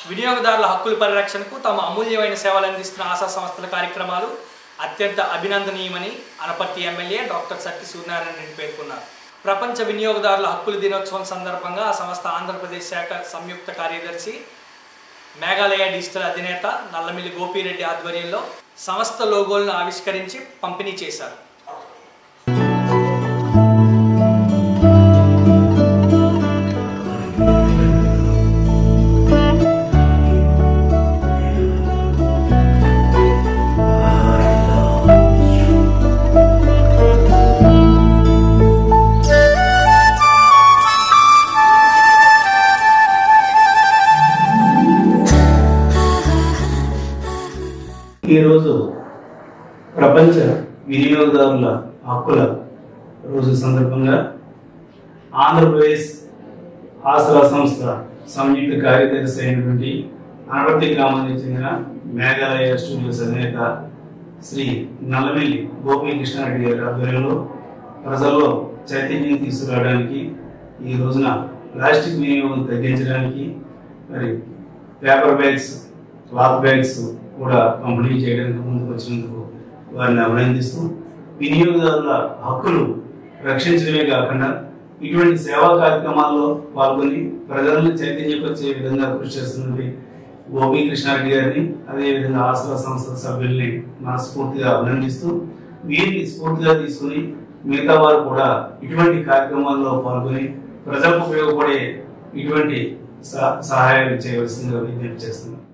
వినియోగదారుల హక్కుల పరిరక్షణకు తమ అమూల్యమైన సేవలు అందిస్తున్న ఆశా సంస్థల కార్యక్రమాలు అత్యంత అభినందనీయమని అనపర్తి ఎమ్మెల్యే డాక్టర్ సత్తి సూర్యనారాయణ రెడ్డి పేర్కొన్నారు ప్రపంచ వినియోగదారుల హక్కుల దినోత్సవం సందర్భంగా ఆ సంస్థ ఆంధ్రప్రదేశ్ శాఖ సంయుక్త కార్యదర్శి మేఘాలయ డిజిటల్ అధినేత నల్లమిల్లి గోపిరెడ్డి ఆధ్వర్యంలో సంస్థ లోగోలను ఆవిష్కరించి పంపిణీ చేశారు ఈరోజు ప్రపంచ వినియోగదారుల హక్కుల రోజు సందర్భంగా ఆంధ్రప్రదేశ్ ఆసరా సంస్థ సంయుక్త కార్యదర్శి అయినటువంటి అనపర్తి గ్రామానికి చెందిన మేఘాలయ స్టూడియోస్ అధినేత శ్రీ నల్లమిల్లి గోపీకృష్ణారెడ్డి గారి ఆధ్వర్యంలో ప్రజల్లో చైతన్యం తీసుకురావడానికి ఈ రోజున ప్లాస్టిక్ వినియోగం తగ్గించడానికి మరి పేపర్ బ్యాగ్స్ క్లాత్ బ్యాగ్స్ కూడా పంపిణీ చేయడానికి ముందుకు వచ్చినందుకు వారిని అభినందిస్తూ వినియోగదారుల హక్కులు రక్షించడమే కాకుండా ఇటువంటి సేవా కార్యక్రమాల్లో పాల్గొని ప్రజలను చైతన్యపరిచే విధంగా కృషి చేస్తున్నటువంటి గోపీ కృష్ణారెడ్డి గారిని అదేవిధంగా ఆసరా సంస్థ సభ్యుల్ని మనస్ఫూర్తిగా అభినందిస్తూ వీరిని స్ఫూర్తిగా తీసుకుని మిగతా వారు కూడా ఇటువంటి కార్యక్రమాల్లో పాల్గొని ప్రజలకు ఉపయోగపడే ఇటువంటి సహ- సహాయాలు చేయవలసిందిగా విజ్ఞప్తి చేస్తున్నాం